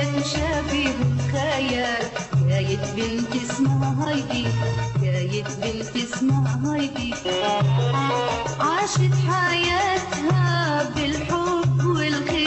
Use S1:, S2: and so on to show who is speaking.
S1: ينشا فيه الخيال حكاية بنت اسمها هايدي حكاية بنت اسمها هايدي عاشت حياتها بالحب والخير